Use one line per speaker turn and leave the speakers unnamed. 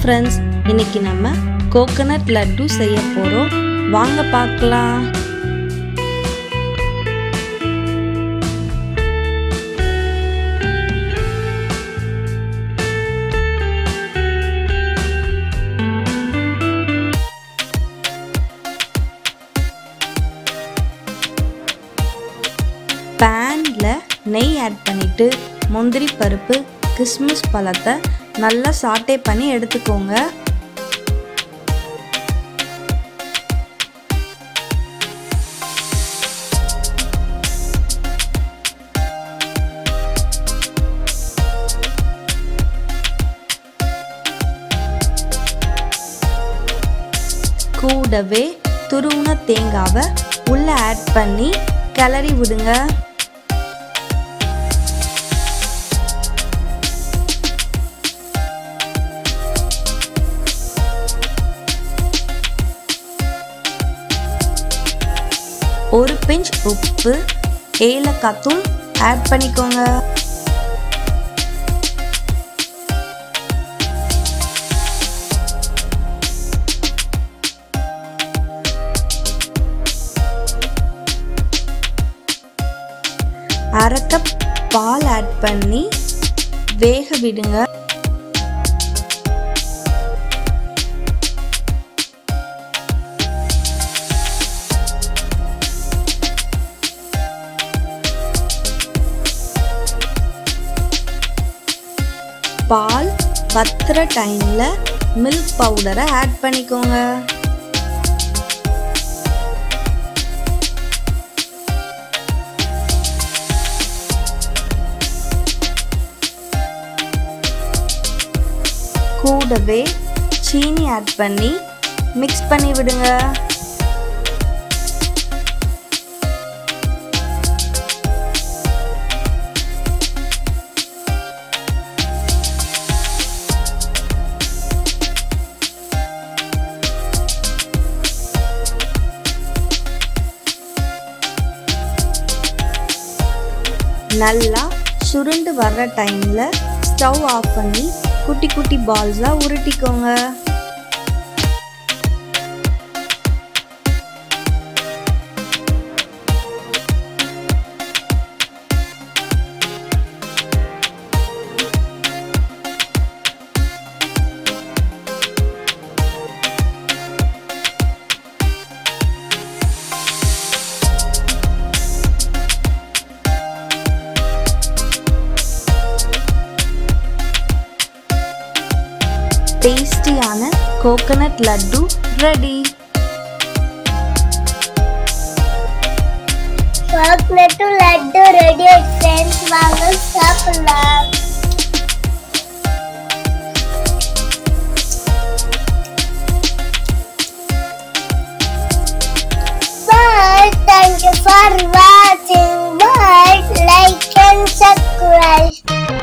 Friends இன்னைக்கு நம்ம coconut laddu செய்ய போகிறோம் வாங்க பார்க்கலாம் பேனில் நெய் ஆட் பண்ணிவிட்டு முந்திரி பருப்பு கிஸ்மிஸ் பழத்தை நல்லா சாட்டே பண்ணி எடுத்துக்கோங்க கூடவே துருவுன தேங்காவை உள்ளே ஆட் பண்ணி கிளறி விடுங்க ஒரு பிஞ்ச் உப்பு ஏலக்காய் தூள் ஆட் பண்ணிக்கோங்க அரை கப் பால் ஆட் பண்ணி வேக விடுங்க பால் வத்துற டைமில் மில்க் பவுடரை ஆட் பண்ணிக்கோங்க கூடவே சீனி ஆட் பண்ணி மிக்ஸ் பண்ணி விடுங்க நல்லா சுருண்டு வர்ற டைமில் ஸ்டவ் ஆஃப் பண்ணி குட்டி குட்டி பால்ஸாக உருட்டிக்கோங்க டேஸ்டியான coconut laddu ready
chocolate laddu ready friends வாங்க சாப்பிடலாம் Bye. Thank you for watching. Bye. Like and subscribe.